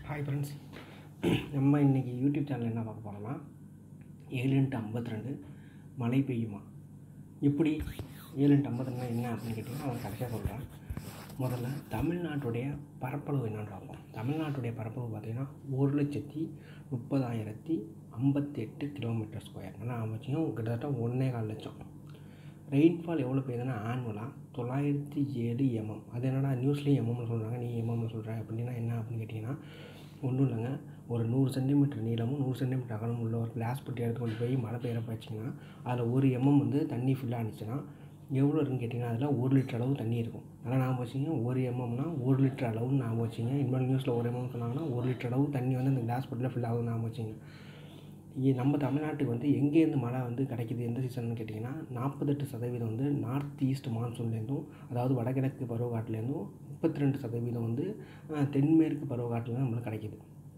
hi friends நம்ம இன்றைக்கி YouTube channel என்ன பார்க்க போகிறோம்னா ஏழு இன்ட்டு ஐம்பத்தி ரெண்டு மழை பெய்யுமா எப்படி ஏழு இன்ட்டு ஐம்பத்தி ரெண்டு என்ன அப்படின்னு கேட்டிங்கன்னா அவன் கடைசியாக சொல்கிறேன் முதல்ல தமிழ்நாட்டுடைய பரப்பளவு என்னன்னு பார்ப்போம் தமிழ்நாட்டுடைய பரப்பளவு பார்த்திங்கன்னா ஒரு லட்சத்தி முப்பதாயிரத்தி ஐம்பத்தெட்டு கிலோமீட்டர் ஸ்கொயர் ஆனால் அமைச்சியும் கிட்டத்தட்ட ஒன்றே கால் லட்சம் ரெயின்ஃபால் எவ்வளோ பெய்யுதுன்னா ஆனுவலாக தொள்ளாயிரத்தி ஏழு எம்எம் அது என்னடா நியூஸ்லேயும் எம்எம்னு சொல்கிறாங்க நீ எம்எம்னு சொல்கிற அப்படின்னா என்ன அப்படின்னு கேட்டிங்கன்னா ஒன்றும் இல்லைங்க ஒரு நூறு சென்டிமீட்டர் நீளமும் நூறு சென்டிமீட்டர் அகலமும் உள்ள ஒரு கிளாஸ் பட்டி எடுத்து கொண்டு போய் மழை பெய்யறப்ப வச்சிங்கன்னா அதில் ஒரு எம்எம் வந்து தண்ணி ஃபுல்லாக இருந்துச்சுன்னா எவ்வளோ இருக்குன்னு கேட்டிங்கன்னா அதில் ஒரு லிட்டர் அளவு தண்ணி இருக்கும் அதனால் நான் வச்சிங்க ஒரு எம்எம்னா ஒரு லிட்டர் அளவுன்னு நான் வச்சிங்க இனிமேல் நியூஸில் ஒரு எம்எம் சொன்னாங்கன்னா ஒரு லிட்டர் அளவு தண்ணி வந்து அந்த கிளாஸ் பட்டியில் ஃபில் ஆகுதுன்னு நான் வச்சிங்க இ- நம்ம தமிழ்நாட்டுக்கு வந்து எங்கேருந்து மழை வந்து கிடைக்குது எந்த சீசன்னு கேட்டிங்கன்னா நாற்பத்தெட்டு சதவீதம் வந்து நார்த் ஈஸ்ட் மான்சூன்லேருந்தும் அதாவது வடகிழக்கு பருவக்காட்டுலேருந்தும் முப்பத்தி ரெண்டு சதவீதம் வந்து அஹ், தென்மேற்கு பருவக்காட்டுலேருந்து நம்மளுக்கு கிடைக்குது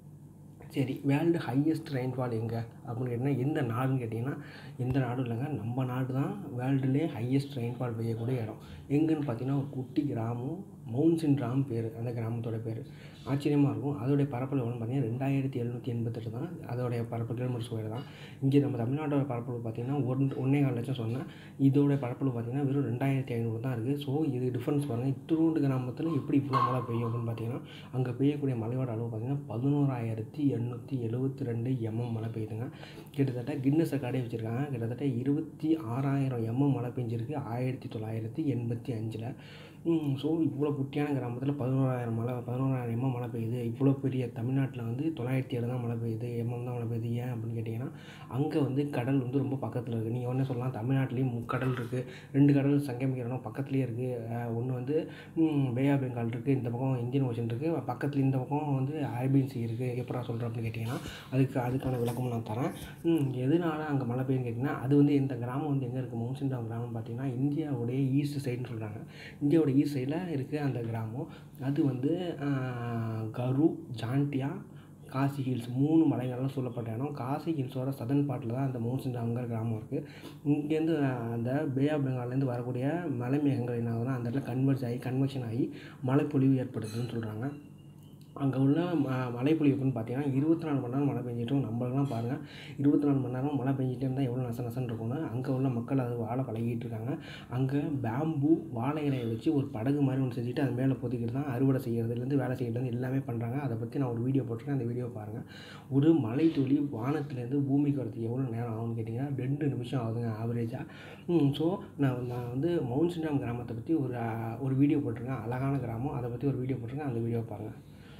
சரி வேர்ல்டு ஹையஸ்ட் ரெயின்ஃபால் எங்கே அப்படின்னு கேட்டிங்கன்னா எந்த நாடுன்னு கேட்டிங்கன்னா எந்த நாடும் இல்லைங்க நம்ம நாடு தான் வேர்ல்டுலே ஹையஸ்ட் ரெயின்ஃபால் பெய்யக்கூடிய இடம் எங்கன்னு பார்த்தீங்கன்னா ஒரு குட்டி கிராமம் மவுன்சின் கிராம் பேர் அந்த கிராமத்தோட பேர் ஆச்சரியமாக இருக்கும் அதோடைய பரப்பளவு எவ்வளோன்னு பார்த்தீங்கன்னா ரெண்டாயிரத்தி எழுநூற்றி எண்பத்தெட்டு தான் அதோடைய பரப்பு கிலோமீட்டர் ஸ்கொயர் தான் இங்கே நம்ம தமிழ்நாட்டோட பரப்பளவு பார்த்தீங்கன்னா ஒன் ஒன்றே கால் லட்சம் சொன்னேன் இதோட பரப்பளவு பார்த்தீங்கன்னா வெறும் ரெண்டாயிரத்தி ஐநூறு தான் இருக்குது ஸோ இது டிஃப்ரென்ஸ் பாருங்கள் இத்திரூண்டு கிராமத்தில் எப்படி இவ்வளோ மழை பெய்யும் அப்படின்னு பார்த்தீங்கன்னா அங்கே பெய்யக்கூடிய மழையோட அளவு பார்த்தீங்கன்னா பதினோராயிரத்தி எண்ணூற்றி எழுபத்தி ரெண்டு எம்எம் மழை பெய்யுதுங்க கிட்டத்தட்ட கின்னஸ் ரெக்கார்டே வச்சுருக்காங்க கிட்டத்தட்ட இருபத்தி ஆறாயிரம் எம்எம் மழை பெஞ்சிருக்கு ஆயிரத்தி தொள்ளாயிரத்தி எண்பத்தி அஞ்சில் ஸோ இவ்வளோ குட்டியான கிராமத்தில் பதினோராயிரம் மழை பதினோராயிரம் எம்எம் மழை பெய்யுது இவ்வளோ பெரிய தமிழ்நாட்டில் வந்து தொள்ளாயிரத்தி ஏழு தான் மழை பெய்யுது எம்எம் தான் மழை பெய்யுது ஏன் அப்படின்னு கேட்டிங்கன்னா அங்கே வந்து கடல் வந்து ரொம்ப பக்கத்தில் இருக்குது நீங்கள் ஒன்றே சொல்லலாம் தமிழ்நாட்டிலையும் முக்கடல் இருக்குது ரெண்டு கடல் சங்கமிக்கிறோம் பக்கத்துலேயே இருக்குது ஒன்று வந்து பே ஆஃப் பெங்கால் இருக்குது இந்த பக்கம் இந்தியன் ஓஷன் இருக்குது பக்கத்தில் இந்த பக்கம் வந்து அரேபியன் சி இருக்குது எப்படா சொல்கிறேன் அப்படின்னு கேட்டிங்கன்னா அதுக்கு அதுக்கான விளக்கமும் நான் தரேன் ம், எதனால அங்கே மழை பெய்யுன்னு கேட்டிங்கன்னா அது வந்து இந்த கிராமம் வந்து எங்கே இருக்குது மவுன்சின்டாம் கிராமம் பார்த்தீங்கன்னா இந்தியாவுடைய ஈஸ்ட் சைடுன்னு சொல்கிறாங்க இந்தியாவோட ஈஸ்ட் சைடில் இருக்குது அந்த கிராமம் அது வந்து ஆஹ், கரு ஜான்டியா காசி ஹில்ஸ் மூணு மலைகள்லாம் சொல்லப்பட்ட இடம் காசி ஹில்ஸோட சதன் பார்ட்டில் தான் அந்த மவுன்சின்டாம்ங்கிற கிராமம் இருக்குது இங்கேருந்து அந்த பே ஆஃப் பெங்கால்லேருந்து வரக்கூடிய மலை மேகங்கள் என்ன ஆகுதுன்னா அந்த இடத்துல கன்வெர்ஸ் ஆகி கன்வெக்ஷன் ஆகி மழைப்பொழிவு ஏற்படுதுன்னு சொல்கிறாங்க அங்கே உள்ள ம மழைப்பொழிவு எப்படின்னு பார்த்தீங்கன்னா இருபத்தி நாலு மணி நேரம் மழை பெஞ்சிட்டும் நம்மளெல்லாம் பாருங்கள் இருபத்தி நாலு மணி நேரம் மழை பெஞ்சிட்டே இருந்தால் எவ்வளோ நச நசன்னு இருக்கும்னு அங்கே உள்ள மக்கள் அது வாழ பழகிட்டு இருக்காங்க அங்கே பேம்பு வாழை இலையை வச்சு ஒரு படகு மாதிரி ஒன்று செஞ்சுட்டு அது மேலே பொதிக்கிட்டு தான் அறுவடை செய்கிறதுலேருந்து வேலை செய்கிறதுலேருந்து எல்லாமே பண்ணுறாங்க அதை பற்றி நான் ஒரு வீடியோ போட்டிருக்கேன் அந்த வீடியோ பாருங்கள் ஒரு மலை துளி வானத்துலேருந்து பூமிக்கு வரதுக்கு எவ்வளோ நேரம் ஆகும்னு கேட்டிங்கன்னா ரெண்டு நிமிஷம் ஆகுதுங்க ஆவரேஜாக ஸோ நான் நான் வந்து மவுண்ட் சிண்டாம் கிராமத்தை பற்றி ஒரு ஆஹ், ஒரு வீடியோ போட்டிருக்கேன் அழகான கிராமம் அதை பற்றி ஒரு வீடியோ போட்டிருக்கேன் அந்த வீடியோ பாருங்கள்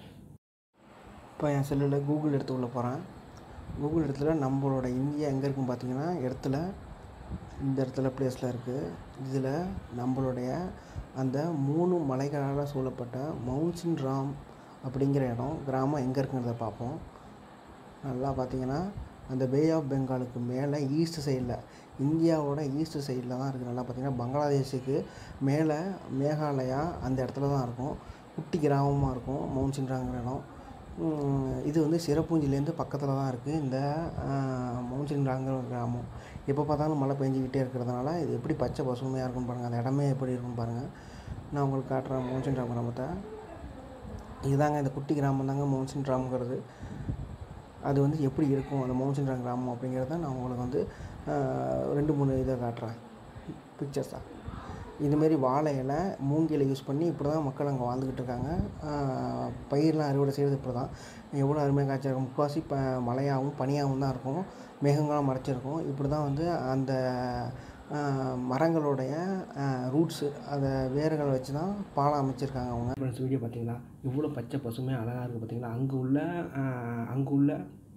இப்போ என் செல்லில் கூகுள் எடுத்து உள்ள போகிறேன் கூகுள் இடத்துல நம்மளோட இந்தியா எங்கே இருக்குன்னு பார்த்தீங்கன்னா இடத்துல இந்த இடத்துல ப்ளேஸில் இருக்குது இதில் நம்மளுடைய அந்த மூணு மலைகளால் சூழப்பட்ட மவுன்சின் ராம் அப்படிங்கிற இடம் கிராமம் எங்கே இருக்குங்கிறத பார்ப்போம் நல்லா பார்த்தீங்கன்னா அந்த பே ஆஃப் பெங்காலுக்கு மேலே ஈஸ்ட் சைடில் இந்தியாவோட ஈஸ்ட் சைடில் தான் இருக்குது நல்லா பார்த்தீங்கன்னா பங்களாதேஷுக்கு மேலே மேகாலயா அந்த இடத்துல தான் இருக்கும் குட்டி கிராமமாக இருக்கும் மவுன்சின்றாங்கிற இடம் உம், இது வந்து சிறப்பூஞ்சிலேருந்து பக்கத்தில் தான் இருக்குது இந்த மவுன்சின்றாங்கிற ஒரு கிராமம் எப்போ பார்த்தாலும் மழை பெஞ்சிக்கிட்டே இருக்கிறதுனால இது எப்படி பச்சை பசுமையாக இருக்குன்னு பாருங்கள் அந்த இடமே எப்படி இருக்குன்னு பாருங்கள் நான் உங்களுக்கு காட்டுறேன் மவுன்சின்றாம் கிராமத்தை இதுதாங்க இந்த குட்டி கிராமம் தாங்க மவுன்சின்றாம்ங்கிறது அது வந்து எப்படி இருக்கும் அந்த மவுன்சின்றாம் கிராமம் அப்படிங்கிறத நான் உங்களுக்கு வந்து ஆஹ், ரெண்டு மூணு இதை காட்டுறேன் பிக்சர்ஸாக இதுமாரி வாழை இலை மூங்கிலை யூஸ் பண்ணி இப்படி தான் மக்கள் அங்கே வாழ்ந்துக்கிட்டு இருக்காங்க ஆஹ், பயிர்லாம் அறுவடை செய்கிறது இப்படி தான் எவ்வளோ அருமையாக காய்ச்சிருக்கும் முக்கால்வாசி ப மழையாகவும் பனியாகவும் தான் இருக்கும் மேகங்களாக மறைச்சிருக்கும் இப்படி தான் வந்து அந்த ஆஹ், மரங்களுடைய ரூட்ஸு அதை வேர்களை வச்சு தான் பாலம் அமைச்சிருக்காங்க அவங்க ஃப்ரெண்ட்ஸ் வீடியோ பார்த்தீங்களா எவ்வளோ பச்சை பசுமையாக அழகாக இருக்குது பார்த்தீங்களா அங்கே உள்ள அங்கே உள்ள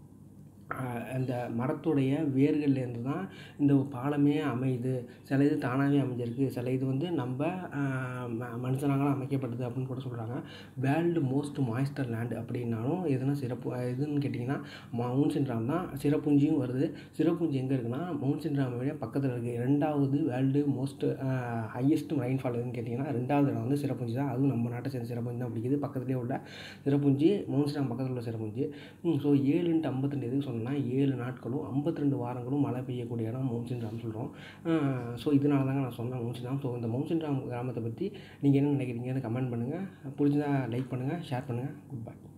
ஆஹ் அந்த மரத்துடைய வேர்கள்லேருந்து தான் இந்த பாலமே அமையுது சில இது தானாகவே அமைஞ்சிருக்கு சில இது வந்து நம்ம ஆஹ் ம- மனுஷனால அமைக்கப்பட்டது அப்படின்னு கூட சொல்கிறாங்க வேர்ல்டு மோஸ்ட் மாய்ஸ்டர் லேண்ட் அப்படின்னாலும் எதுனா சிறப்பு அஹ் எதுன்னு கேட்டிங்கன்னா மவுண்ட் சின்ராம் தான் சிறப்புஞ்சியும் வருது சிறப்புஞ்சி எங்கே இருக்குன்னா மவுண்ட் சின்ராம் விட பக்கத்தில் இருக்குது ரெண்டாவது வேர்ல்டு மோஸ்ட் ஹையஸ்ட் ரெயின்ஃபால் எதுன்னு கேட்டிங்கன்னா ரெண்டாவது இடம் வந்து சிறப்புஞ்சி தான் அதுவும் நம்ம நாட்டை சேர்ந்த சிறப்புஞ்சி தான் பிடிக்குது பக்கத்துலேயே உள்ள சிறப்புஞ்சி மவுண்ட் சின்ராம் பக்கத்தில் உள்ள சிறப்புஞ்சி ஸோ ஏழு இன்ட்டு ஐம்பத்திரெண்டு எதுக்கு சொன்னேன்னா ஏழு நாட்களும் ஐம்பத்தி ரெண்டு வாரங்களும் மழை பெய்யக்கூடிய இடம் மவுன்சின்ராம் சொல்கிறோம் ஸோ இதனால தாங்க நான் சொன்னேன் மவுன்சின்ராம் ஸோ இந்த மவுன்சின்ராம் கிராமத்தை பற்றி நீங்கள் என்ன நினைக்கிறீங்கன்னு கமெண்ட் பண்ணுங்கள் பிடிச்சதா லைக் பண்ணுங்கள் ஷேர் பண்ணுங்கள் குட் பை